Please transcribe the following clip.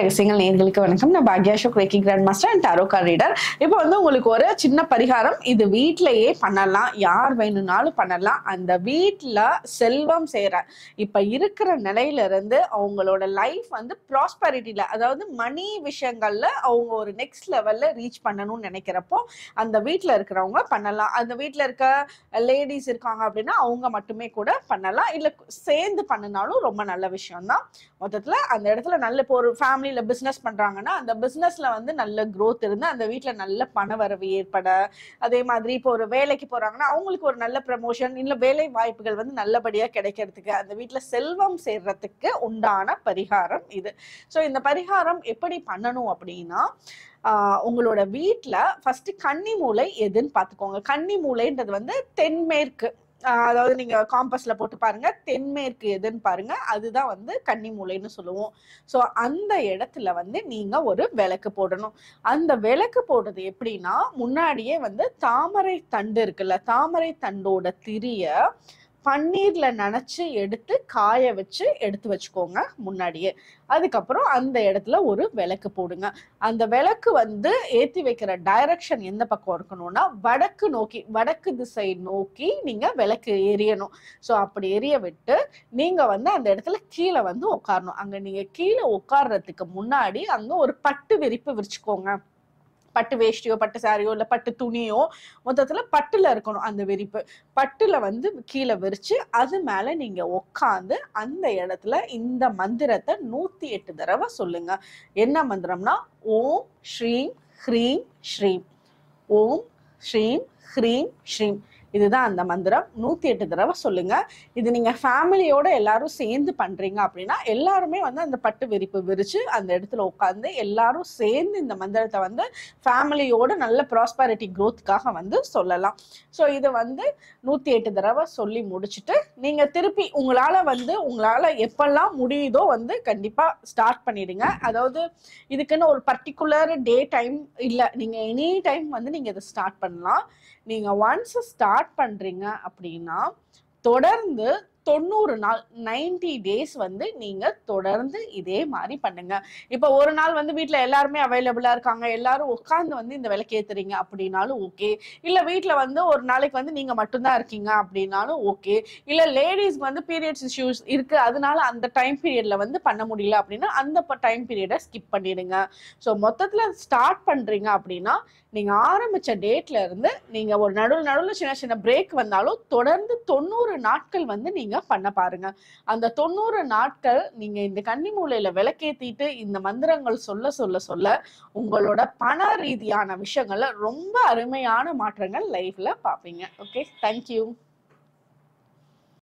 ரகசியங்கள் நேர்களுக்கு வணக்கம் நான் பாக்யா Ashok reiki grand master and tarot card reader இப்போ வந்து உங்களுக்கு ஒரு சின்ன பரிகாரம் இது வீட்டிலேயே பண்ணலாம் யார் வேணும்னாலும் பண்ணலாம் அந்த வீட்டில் செல்வம் சேர இப்போ இருக்கிற நிலையில இருந்து அவங்களோட லைஃப் வந்து ப்ராஸ்பரிட்டியில் அதாவது மணி விஷயங்கள்ல அவங்க ஒரு நெக்ஸ்ட் லெவல்ல ரீச் பண்ணணும்னு நினைக்கிறப்போ அந்த வீட்டில் இருக்கிறவங்க பண்ணலாம் அந்த வீட்டில் இருக்க லேடிஸ் இருக்காங்க அப்படின்னா அவங்க மட்டுமே கூட பண்ணலாம் இல்லை சேர்ந்து பண்ணினாலும் ரொம்ப நல்ல விஷயம்தான் மொத்தத்தில் அந்த இடத்துல நல்ல இப்போ ஒரு ஃபேமிலியில் பிஸ்னஸ் பண்ணுறாங்கன்னா அந்த பிஸ்னஸில் வந்து நல்ல growth இருந்து அந்த வீட்டில் நல்ல பண வரவு ஏற்பட அதே மாதிரி இப்போ ஒரு வேலைக்கு போகிறாங்கன்னா அவங்களுக்கு ஒரு நல்ல ப்ரமோஷன் இல்லை வேலை வாய்ப்புகள் வந்து நல்லபடியாக கிடைக்கிறதுக்கு அந்த வீட்டில் செல்வம் சேர்றதுக்கு உண்டான பரிகாரம் இது ஸோ இந்த பரிகாரம் எப்படி பண்ணணும் அப்படின்னா ஆஹ் உங்களோட வீட்டில் ஃபர்ஸ்ட் கன்னி மூலை எதுன்னு பார்த்துக்கோங்க கன்னி மூலைன்றது வந்து தென்மேற்கு ஆஹ் அதாவது நீங்க காம்பஸ்ல போட்டு பாருங்க தென்மேற்கு எதுன்னு பாருங்க அதுதான் வந்து கன்னி மூலைன்னு சொல்லுவோம் ஸோ அந்த இடத்துல வந்து நீங்க ஒரு விளக்கு போடணும் அந்த விளக்கு போடுறது எப்படின்னா முன்னாடியே வந்து தாமரை தண்டு இருக்குல்ல தாமரை தண்டோட திரிய பன்னீர்ல நனைச்சு எடுத்து காய வச்சு எடுத்து வச்சுக்கோங்க முன்னாடியே அதுக்கப்புறம் அந்த இடத்துல ஒரு விளக்கு போடுங்க அந்த விளக்கு வந்து ஏத்தி வைக்கிற டைரக்ஷன் எந்த பக்கம் இருக்கணும்னா வடக்கு நோக்கி வடக்கு திசை நோக்கி நீங்க விளக்கு எரியணும் ஸோ அப்படி எரிய விட்டு நீங்க வந்து அந்த இடத்துல கீழே வந்து உட்காரணும் அங்க நீங்க கீழே உட்கார்றதுக்கு முன்னாடி அங்க ஒரு பட்டு விரிப்பு விரிச்சுக்கோங்க பட்டு வேஷ்டியோ பட்டு சாரியோ இல்லை பட்டு துணியோ மொத்தத்துல பட்டுல இருக்கணும் அந்த விரிப்பு பட்டுல வந்து கீழே விரிச்சு அது மேல நீங்க உட்காந்து அந்த இடத்துல இந்த மந்திரத்தை நூத்தி எட்டு தடவை சொல்லுங்க என்ன மந்திரம்னா ஓம் ஸ்ரீம் ஹ்ரீம் ஸ்ரீம் ஓம் ஸ்ரீம் ஹ்ரீம் ஸ்ரீம் இதுதான் அந்த மந்திரம் நூத்தி எட்டு தடவை சொல்லுங்க இது நீங்க ஃபேமிலியோட எல்லாரும் சேர்ந்து பண்றீங்க அப்படின்னா எல்லாருமே வந்து அந்த பட்டு விரிப்பு விரிச்சு அந்த இடத்துல உட்காந்து எல்லாரும் சேர்ந்து இந்த மந்திரத்தை வந்து ஃபேமிலியோட நல்ல ப்ராஸ்பரிட்டி க்ரோத்துக்காக வந்து சொல்லலாம் ஸோ இது வந்து நூத்தி எட்டு தடவை சொல்லி முடிச்சுட்டு நீங்க திருப்பி உங்களால வந்து உங்களால எப்பெல்லாம் முடியுதோ வந்து கண்டிப்பா ஸ்டார்ட் பண்ணிடுங்க அதாவது இதுக்குன்னு ஒரு பர்டிகுலர் டே டைம் இல்லை நீங்க எனி டைம் வந்து நீங்க இதை ஸ்டார்ட் பண்ணலாம் நீங்க ஒன்ஸ் ஸ்டார்ட் பண்றீங்க அப்படின்னா தொடர்ந்து தொண்ணூறு நாள் நைன்டி டேஸ் வந்து நீங்க தொடர்ந்து இதே மாதிரி பண்ணுங்க இப்போ ஒரு நாள் வந்து வீட்ல எல்லாருமே அவைலபிளா இருக்காங்க எல்லாரும் உட்கார்ந்து வந்து இந்த விளக்கேத்துறீங்க அப்படின்னாலும் ஓகே இல்ல வீட்ல வந்து ஒரு நாளைக்கு வந்து நீங்க மட்டும்தான் இருக்கீங்க அப்படின்னாலும் ஓகே இல்ல லேடிஸ்க்கு வந்து பீரியட்ஸ் இஷ்யூஸ் இருக்கு அதனால அந்த டைம் பீரியட்ல வந்து பண்ண முடியல அப்படின்னா அந்த டைம் பீரியடை ஸ்கிப் பண்ணிடுங்க ஸோ மொத்தத்துல ஸ்டார்ட் பண்றீங்க அப்படின்னா நீங்க ஆரம்பிச்ச டேட்ல இருந்து நீங்க ஒரு நடுவில் நடுவில் சின்ன சின்ன பிரேக் வந்தாலும் தொடர்ந்து தொண்ணூறு நாட்கள் வந்து நீங்க பண்ண பாருங்க அந்த தொண்ணூறு நாட்கள் நீங்க இந்த கன்னி மூலையில விளக்கேத்திட்டு இந்த மந்திரங்கள் சொல்ல சொல்ல சொல்ல உங்களோட பண ரீதியான விஷயங்கள்ல ரொம்ப அருமையான மாற்றங்கள் லைஃப்ல பாப்பீங்க ஓகே தேங்க்யூ